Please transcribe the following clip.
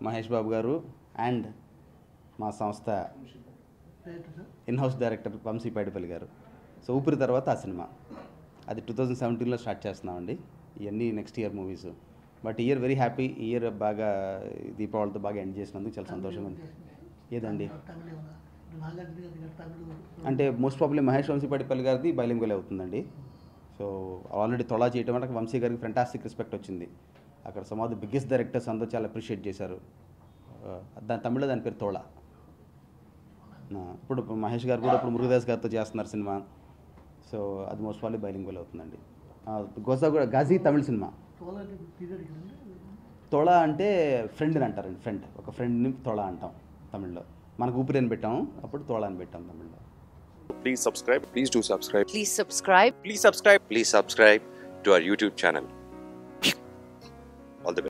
మహేష్ బాబు గారు అండ్ మా సంస్థ in house director Vamshi Paidipally గారు సో ఊపిరి తర్వాత ఆ సినిమా అది టూ థౌజండ్ సెవెంటీన్లో స్టార్ట్ చేస్తున్నామండి ఇవన్నీ next year movies but year very happy year బాగా దీపావళితో బాగా ఎండ్ చేసినందుకు చాలా సంతోషంగా ఉంది ఏదండి అంటే మోస్ట్ ప్రాబ్లీ మహేష్ వంశీ పడిపల్లి గారిది బైలింగుల్ అవుతుందండి సో ఆల్రెడీ తొలా చేయటం అంటే వంశీ గారికి ఫెంటాస్టిక్ రెస్పెక్ట్ వచ్చింది అక్కడ some of the biggest directors అందరూ చాలా అప్రిషియేట్ చేశారు ఆ, దాని తమిళ దాని పేరు తోళ ఆ, ఇప్పుడు మహేష్ గారు కూడా ఇప్పుడు మురుగదాస్ గారితో చేస్తున్నారు సినిమా సో అది మోస్ట్ ప్రాబ్లీ బైలింగుల్ అవుతుందండి ఆ, గోజా కూడా గాజీ తమిళ సినిమా తోళ అంటే ఫ్రెండ్ అని అంటారండి ఫ్రెండ్ ఒక ఫ్రెండ్ని తోళ అంటాం తమిళ్లో మనకు ఊపిరి అని పెట్టాం అప్పుడు తోళ అని పెట్టాం తమిళ్లో Please subscribe. Please do subscribe. Please subscribe. Please subscribe. Please subscribe to our YouTube channel. All the best.